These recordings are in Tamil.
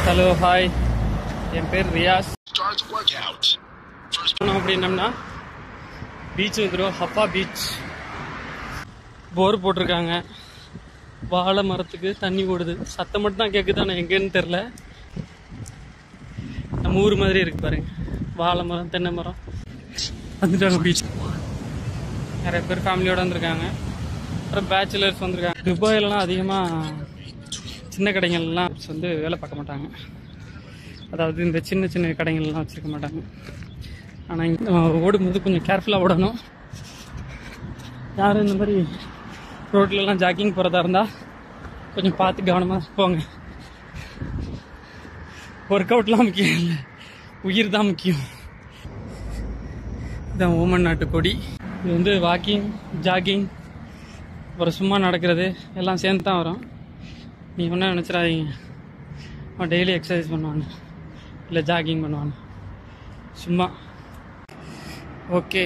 ஹலோ ஹாய் என் பேர் ரியாஸ் Start workout. First போனோம் அப்படின்னம்னா பீச் வந்துடும் ஹப்பா பீச் போர் போட்டிருக்காங்க வாழை மரத்துக்கு தண்ணி ஓடுது சத்தம் மட்டும் தான் கேட்குது ஆனால் எங்கேன்னு தெரில நம்ம ஊர் மாதிரி இருக்கு பாருங்க வாழை மரம் தென்னை மரம் வந்துட்டாங்க பீச் நிறைய பேர் ஃபேமிலியோட வந்திருக்காங்க அப்புறம் பேச்சுலர்ஸ் வந்திருக்காங்க துபாயிலலாம் அதிகமாக சின்ன கடைகள்லாம் வந்து வேலை பார்க்க மாட்டாங்க அதாவது இந்த சின்ன சின்ன கடைகள்லாம் வச்சுருக்க மாட்டாங்க ஆனால் இங்கே ஓடும்போது கொஞ்சம் கேர்ஃபுல்லாக ஓடணும் யாரும் இந்த மாதிரி ரோட்லலாம் ஜாக்கிங் போகிறதா இருந்தால் கொஞ்சம் பார்த்து கவனமாக போங்க ஒர்க் அவுட்லாம் முக்கியம் இல்லை உயிர் தான் முக்கியம் இதான் ஓமன் நாட்டு கொடி இது வந்து வாக்கிங் ஜாகிங் அப்புறம் சும்மா நடக்கிறது எல்லாம் சேர்ந்து தான் வரும் நீ ஒன்றும் நினச்சிடாதீங்க அவன் டெய்லி எக்ஸசைஸ் பண்ணுவாங்க இல்லை ஜாகிங் பண்ணுவாங்க சும்மா ஓகே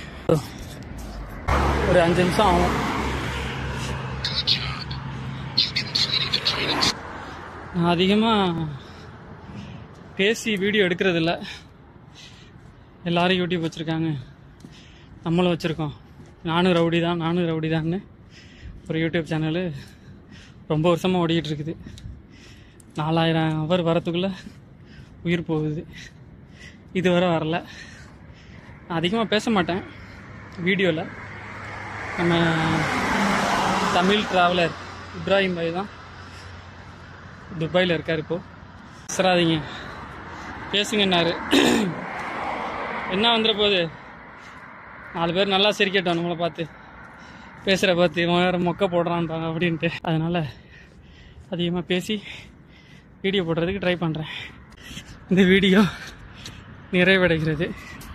ஒரு அஞ்சு நிமிஷம் ஆகும் good job. You completed the training. நான் அதிகமாக பேசி வீடியோ எடுக்கிறது இல்ல எல்லாரும் யூடியூப் வச்சுருக்காங்க நம்மளும் வச்சுருக்கோம் நானும் ரவுடி தான் நானும் ரவுடி தான்னு ஒரு யூடியூப் சேனலு ரொம்ப வருஷமாக ஓடிக்கிட்டு இருக்குது நாலாயிரம் அவர் வரத்துக்குள்ளே உயிர் போகுது இதுவரை வரல நான் அதிகமாக பேச மாட்டேன் வீடியோவில் நம்ம தமிழ் ட்ராவலர் இப்ராஹிம் பாய் தான் துபாயில் இருக்கார் இப்போ பேசுறாதீங்க பேசுங்கன்னாரு என்ன வந்துட போகுது நாலு பேர் நல்லா சிரிக்கட்டும் நம்மளை பார்த்து பேசுகிற பார்த்து இவன் வேறு மொக்க போடுறான்றாங்க அப்படின்ட்டு அதனால் அதிகமாக பேசி வீடியோ போடுறதுக்கு ட்ரை பண்ணுறேன் இந்த வீடியோ நிறைவடைகிறது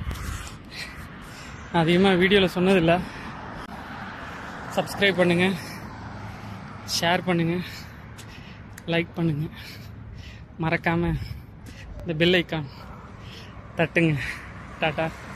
நான் அதிகமாக வீடியோவில் சொன்னதில்லை சப்ஸ்கிரைப் பண்ணுங்கள் ஷேர் பண்ணுங்கள் லைக் பண்ணுங்க மறக்காம இந்த பெல் ஐக்கான் தட்டுங்க டாட்டா